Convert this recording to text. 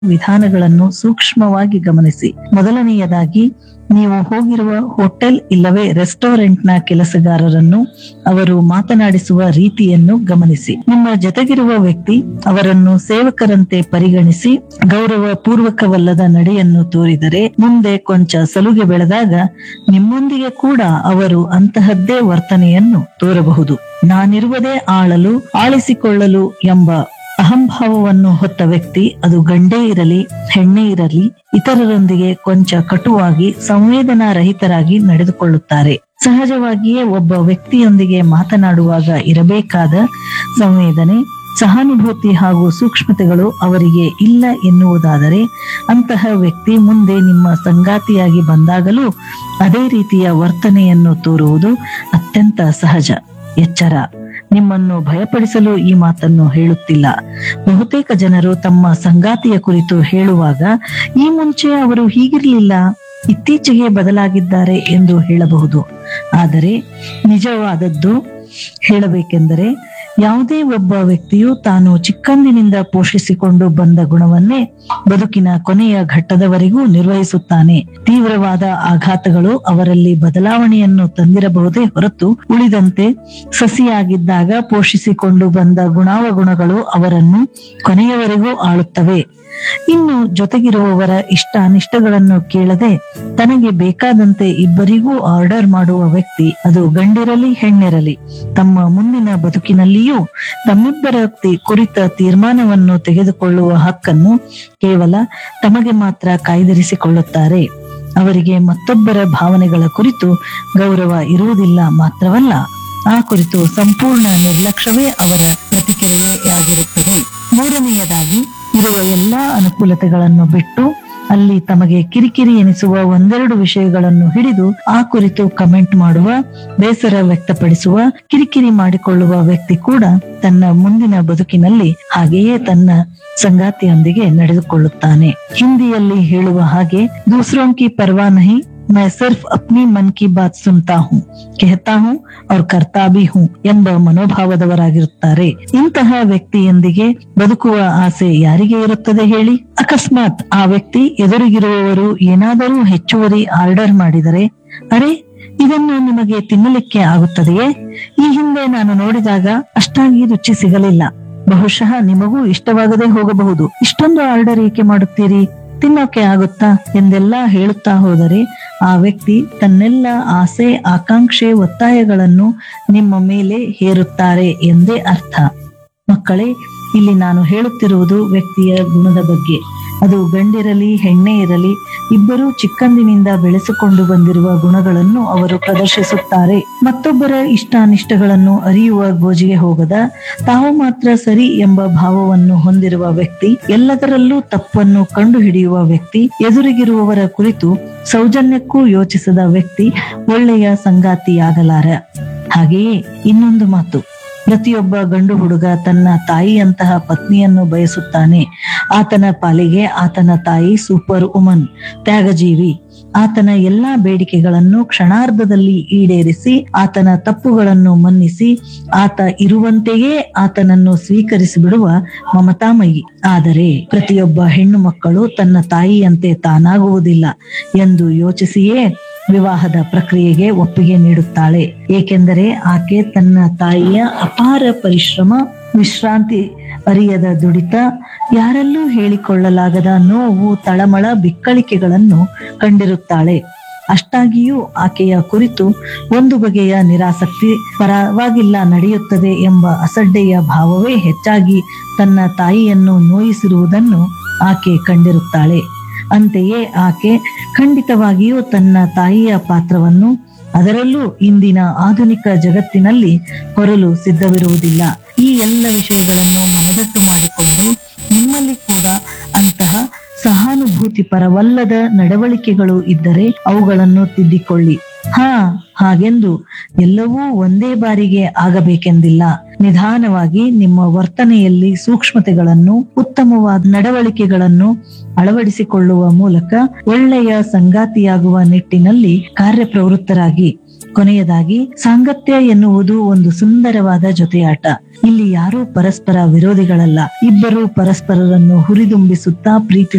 ವಿಧಾನಗಳನ್ನು ಸೂಕ್ಷ್ಮವಾಗಿ ಗಮನಿಸಿ ಮೊದಲನೆಯದಾಗಿ ನೀವು ಹೋಗಿರುವ ಹೋಟೆಲ್ ಇಲ್ಲವೇ ರೆಸ್ಟೋರೆಂಟ್ನ ಕೆಲಸಗಾರರನ್ನು ಅವರು ಮಾತನಾಡಿಸುವ ರೀತಿಯನ್ನು ಗಮನಿಸಿ ನಿಮ್ಮ ಜೊತೆಗಿರುವ ವ್ಯಕ್ತಿ ಅವರನ್ನು ಸೇವಕರಂತೆ ಪರಿಗಣಿಸಿ ಗೌರವ ಪೂರ್ವಕವಲ್ಲದ ನಡೆಯನ್ನು ತೋರಿದರೆ ಮುಂದೆ ಕೊಂಚ ಸಲುಗೆ ಬೆಳೆದಾಗ ನಿಮ್ಮೊಂದಿಗೆ ಕೂಡ ಅವರು ಅಂತಹದ್ದೇ ವರ್ತನೆಯನ್ನು ತೋರಬಹುದು ನಾನಿರುವುದೇ ಆಳಲು ಆಳಿಸಿಕೊಳ್ಳಲು ಎಂಬ ಅಹಂಭಾವವನ್ನು ಹೊತ್ತ ವ್ಯಕ್ತಿ ಅದು ಗಂಡೇ ಇರಲಿ ಹೆಣ್ಣೇ ಇರಲಿ ಇತರರೊಂದಿಗೆ ಕೊಂಚ ಕಟುವಾಗಿ ಸಂವೇದನಾ ರಹಿತರಾಗಿ ನಡೆದುಕೊಳ್ಳುತ್ತಾರೆ ಸಹಜವಾಗಿಯೇ ಒಬ್ಬ ವ್ಯಕ್ತಿಯೊಂದಿಗೆ ಮಾತನಾಡುವಾಗ ಇರಬೇಕಾದ ಸಂವೇದನೆ ಸಹಾನುಭೂತಿ ಹಾಗೂ ಸೂಕ್ಷ್ಮತೆಗಳು ಅವರಿಗೆ ಇಲ್ಲ ಎನ್ನುವುದಾದರೆ ಅಂತಹ ವ್ಯಕ್ತಿ ಮುಂದೆ ನಿಮ್ಮ ಸಂಗಾತಿಯಾಗಿ ಬಂದಾಗಲೂ ಅದೇ ರೀತಿಯ ವರ್ತನೆಯನ್ನು ತೋರುವುದು ಅತ್ಯಂತ ಸಹಜ ಎಚ್ಚರ ನಿಮ್ಮನ್ನು ಭಯಪಡಿಸಲು ಈ ಮಾತನ್ನು ಹೇಳುತ್ತಿಲ್ಲ ಬಹುತೇಕ ಜನರು ತಮ್ಮ ಸಂಗಾತಿಯ ಕುರಿತು ಹೇಳುವಾಗ ಈ ಮುಂಚೆ ಅವರು ಹೀಗಿರ್ಲಿಲ್ಲ ಇತ್ತೀಚೆಗೆ ಬದಲಾಗಿದ್ದಾರೆ ಎಂದು ಹೇಳಬಹುದು ಆದರೆ ನಿಜವಾದದ್ದು ಹೇಳಬೇಕೆಂದರೆ ಯಾವುದೇ ಒಬ್ಬ ವ್ಯಕ್ತಿಯು ತಾನು ಚಿಕ್ಕಂದಿನಿಂದ ಪೋಷಿಸಿಕೊಂಡು ಬಂದ ಗುಣವನ್ನೇ ಬದುಕಿನ ಕೊನೆಯ ಘಟ್ಟದವರೆಗೂ ನಿರ್ವಹಿಸುತ್ತಾನೆ ತೀವ್ರವಾದ ಆಘಾತಗಳು ಅವರಲ್ಲಿ ಬದಲಾವಣೆಯನ್ನು ತಂದಿರಬಹುದೇ ಹೊರತು ಉಳಿದಂತೆ ಸಸಿಯಾಗಿದ್ದಾಗ ಪೋಷಿಸಿಕೊಂಡು ಬಂದ ಗುಣಾವಗುಣಗಳು ಅವರನ್ನು ಕೊನೆಯವರೆಗೂ ಆಳುತ್ತವೆ ಇನ್ನು ಜೊತೆಗಿರುವವರ ಇಷ್ಟ ಅನಿಷ್ಟಗಳನ್ನು ಕೇಳದೆ ತನಗೆ ಬೇಕಾದಂತೆ ಇಬ್ಬರಿಗೂ ಆರ್ಡರ್ ಮಾಡುವ ವ್ಯಕ್ತಿ ಅದು ಗಂಡಿರಲಿ ಹೆಣ್ಣಿರಲಿ ತಮ್ಮ ಮುಂದಿನ ಬದುಕಿನಲ್ಲಿಯೂ ತಮ್ಮಿಬ್ಬರ ತಿ- ಕುರಿತ ತೀರ್ಮಾನವನ್ನು ತೆಗೆದುಕೊಳ್ಳುವ ಹಕ್ಕನ್ನು ಕೇವಲ ತಮಗೆ ಮಾತ್ರ ಕಾಯ್ದಿರಿಸಿಕೊಳ್ಳುತ್ತಾರೆ ಅವರಿಗೆ ಮತ್ತೊಬ್ಬರ ಭಾವನೆಗಳ ಕುರಿತು ಗೌರವ ಇರುವುದಿಲ್ಲ ಮಾತ್ರವಲ್ಲ ಆ ಕುರಿತು ಸಂಪೂರ್ಣ ನಿರ್ಲಕ್ಷ್ಯವೇ ಅವರ ಪ್ರತಿಕ್ರಿಯೆಯಾಗಿರುತ್ತದೆ ಮೂರನೆಯದಾಗಿ ಇರುವ ಎಲ್ಲಾ ಅನುಕೂಲತೆಗಳನ್ನು ಬಿಟ್ಟು ಅಲ್ಲಿ ತಮಗೆ ಕಿರಿಕಿರಿ ಎನಿಸುವ ಒಂದೆರಡು ವಿಷಯಗಳನ್ನು ಹಿಡಿದು ಆ ಕುರಿತು ಕಮೆಂಟ್ ಮಾಡುವ ಬೇಸರ ವ್ಯಕ್ತಪಡಿಸುವ ಕಿರಿಕಿರಿ ಮಾಡಿಕೊಳ್ಳುವ ವ್ಯಕ್ತಿ ಕೂಡ ತನ್ನ ಮುಂದಿನ ಬದುಕಿನಲ್ಲಿ ಹಾಗೆಯೇ ತನ್ನ ಸಂಗಾತಿಯೊಂದಿಗೆ ನಡೆದುಕೊಳ್ಳುತ್ತಾನೆ ಹಿಂದಿಯಲ್ಲಿ ಹೇಳುವ ಹಾಗೆ ದೂಸರೋं की परवाह नहीं मैं सिर्फ अपनी मन की बात सुनता हूँ कहता हूँ और करता भी हूँ ಎಂಬ ಮನೋಭಾವದವರಾಗಿರುತ್ತಾರೆ ಇಂತಹ ವ್ಯಕ್ತಿಯೊಂದಿಗೆ ಬದುಕುವ ಆಸೆ ಯಾರಿಗೆ ಇರುತ್ತದೆ ಹೇಳಿ ಅಕಸ್ಮಾತ್ ಆ ವ್ಯಕ್ತಿ ಎದುರಿಗಿರುವವರು ಏನಾದರೂ ಹೆಚ್ಚುವರಿ ಆರ್ಡರ್ ಮಾಡಿದರೆ ಅರೆ ಇದನ್ನು ನಿಮಗೆ ತಿನ್ನಲಿಕ್ಕೆ ಆಗುತ್ತದೆಯೇ ಈ ಹಿಂದೆ ನಾನು ನೋಡಿದಾಗ ಅಷ್ಟಾಗಿ ರುಚಿ ಸಿಗಲಿಲ್ಲ ಬಹುಶಃ ನಿಮಗೂ ಇಷ್ಟವಾಗದೆ ಹೋಗಬಹುದು ಇಷ್ಟೊಂದು ಆರ್ಡರ್ ಏಕೆ ಮಾಡುತ್ತೀರಿ ತಿನ್ನೋಕೆ ಆಗುತ್ತಾ ಎಂದೆಲ್ಲ ಹೇಳುತ್ತಾ ಹೋದರೆ ಆ ವ್ಯಕ್ತಿ ತನ್ನೆಲ್ಲ ಆಸೆ ಆಕಾಂಕ್ಷೆ ಒತ್ತಾಯಗಳನ್ನು ನಿಮ್ಮ ಮೇಲೆ ಹೇರುತ್ತಾರೆ ಎಂದೇ ಅರ್ಥ ಮಕ್ಕಳೇ ಇಲ್ಲಿ ನಾನು ಹೇಳುತ್ತಿರುವುದು ವ್ಯಕ್ತಿಯ ಗುಣದ ಬಗ್ಗೆ ಅದು ಗಂಡಿರಲಿ ಹೆಣ್ಣೆ ಇರಲಿ ಇಬ್ಬರೂ ಚಿಕ್ಕಂದಿನಿಂದ ಬೆಳೆಸಿಕೊಂಡು ಬಂದಿರುವ ಗುಣಗಳನ್ನು ಅವರು ಪ್ರದರ್ಶಿಸುತ್ತಾರೆ ಮತ್ತೊಬ್ಬರ ಇಷ್ಟಾನಿಷ್ಟಗಳನ್ನು ಅರಿಯುವ ಗೋಜಿಗೆ ಹೋಗದ ತಾವು ಮಾತ್ರ ಸರಿ ಎಂಬ ಭಾವವನ್ನು ಹೊಂದಿರುವ ವ್ಯಕ್ತಿ ಎಲ್ಲದರಲ್ಲೂ ತಪ್ಪನ್ನು ಕಂಡುಹಿಡಿಯುವ ವ್ಯಕ್ತಿ ಎದುರಿಗಿರುವವರ ಕುರಿತು ಸೌಜನ್ಯಕ್ಕೂ ಯೋಚಿಸದ ವ್ಯಕ್ತಿ ಒಳ್ಳೆಯ ಸಂಗಾತಿಯಾಗಲಾರ ಹಾಗೆಯೇ ಇನ್ನೊಂದು ಮಾತು ಪ್ರತಿಯೊಬ್ಬ ಗಂಡು ಹುಡುಗ ತನ್ನ ತಾಯಿಯಂತಹ ಪತ್ನಿಯನ್ನು ಬಯಸುತ್ತಾನೆ ಆತನ ಪಾಲಿಗೆ ಆತನ ತಾಯಿ ಸೂಪರ್ ವುಮನ್ ತ್ಯಾಗಜೀವಿ ಆತನ ಎಲ್ಲಾ ಬೇಡಿಕೆಗಳನ್ನು ಕ್ಷಣಾರ್ಧದಲ್ಲಿ ಈಡೇರಿಸಿ ಆತನ ತಪ್ಪುಗಳನ್ನು ಮನ್ನಿಸಿ ಆತ ಇರುವಂತೆಯೇ ಆತನನ್ನು ಸ್ವೀಕರಿಸಿ ಬಿಡುವ ಮಮತಾಮಯಿ ಆದರೆ ಪ್ರತಿಯೊಬ್ಬ ಹೆಣ್ಣು ಮಕ್ಕಳು ತನ್ನ ತಾಯಿಯಂತೆ ತಾನಾಗುವುದಿಲ್ಲ ಎಂದು ಯೋಚಿಸಿಯೇ ವಿವಾಹದ ಪ್ರಕ್ರಿಯೆಗೆ ಒಪ್ಪಿಗೆ ನೀಡುತ್ತಾಳೆ ಏಕೆಂದರೆ ಆಕೆ ತನ್ನ ತಾಯಿಯ ಅಪಾರ ಪರಿಶ್ರಮ ವಿಶ್ರಾಂತಿ ಅರಿಯದ ದುಡಿತ ಯಾರಲ್ಲೂ ಹೇಳಿಕೊಳ್ಳಲಾಗದ ನೋವು ತಳಮಳ ಬಿಕ್ಕಳಿಕೆಗಳನ್ನು ಕಂಡಿರುತ್ತಾಳೆ ಅಷ್ಟಾಗಿಯೂ ಆಕೆಯ ಕುರಿತು ಒಂದು ಬಗೆಯ ನಿರಾಸಕ್ತಿ ಪರವಾಗಿಲ್ಲ ನಡೆಯುತ್ತದೆ ಎಂಬ ಅಸಡ್ಡೆಯ ಭಾವವೇ ಹೆಚ್ಚಾಗಿ ತನ್ನ ತಾಯಿಯನ್ನು ನೋಯಿಸಿರುವುದನ್ನು ಆಕೆ ಕಂಡಿರುತ್ತಾಳೆ ಅಂತೆಯೇ ಆಕೆ ಖಂಡಿತವಾಗಿಯೂ ತನ್ನ ತಾಯಿಯ ಪಾತ್ರವನ್ನು ಅದರಲ್ಲೂ ಇಂದಿನ ಆಧುನಿಕ ಜಗತ್ತಿನಲ್ಲಿ ಹೊರಲು ಸಿದ್ಧವಿರುವುದಿಲ್ಲ ಈ ಎಲ್ಲ ವಿಷಯಗಳನ್ನು ಮನದಟ್ಟು ಮಾಡಿಕೊಂಡು ನಿಮ್ಮಲ್ಲಿ ಕೂಡ ಅಂತಹ ಸಹಾನುಭೂತಿ ಪರವಲ್ಲದ ನಡವಳಿಕೆಗಳು ಇದ್ದರೆ ಅವುಗಳನ್ನು ತಿದ್ದಿಕೊಳ್ಳಿ ಹಾ ಹಾಗೆಂದು ಎಲ್ಲವೂ ಒಂದೇ ಬಾರಿಗೆ ಆಗಬೇಕೆಂದಿಲ್ಲ ನಿಧಾನವಾಗಿ ನಿಮ್ಮ ವರ್ತನೆಯಲ್ಲಿ ಸೂಕ್ಷ್ಮತೆಗಳನ್ನು ಉತ್ತಮವಾದ ನಡವಳಿಕೆಗಳನ್ನು ಅಳವಡಿಸಿಕೊಳ್ಳುವ ಮೂಲಕ ಒಳ್ಳೆಯ ಸಂಗಾತಿಯಾಗುವ ನಿಟ್ಟಿನಲ್ಲಿ ಕಾರ್ಯಪ್ರವೃತ್ತರಾಗಿ ಕೊನೆಯದಾಗಿ ಸಾಂಗತ್ಯ ಎನ್ನುವುದು ಒಂದು ಸುಂದರವಾದ ಜೊತೆಯಾಟ ಇಲ್ಲಿ ಯಾರೂ ಪರಸ್ಪರ ವಿರೋಧಿಗಳಲ್ಲ ಇಬ್ಬರು ಪರಸ್ಪರರನ್ನು ಹುರಿದುಂಬಿಸುತ್ತಾ ಪ್ರೀತಿ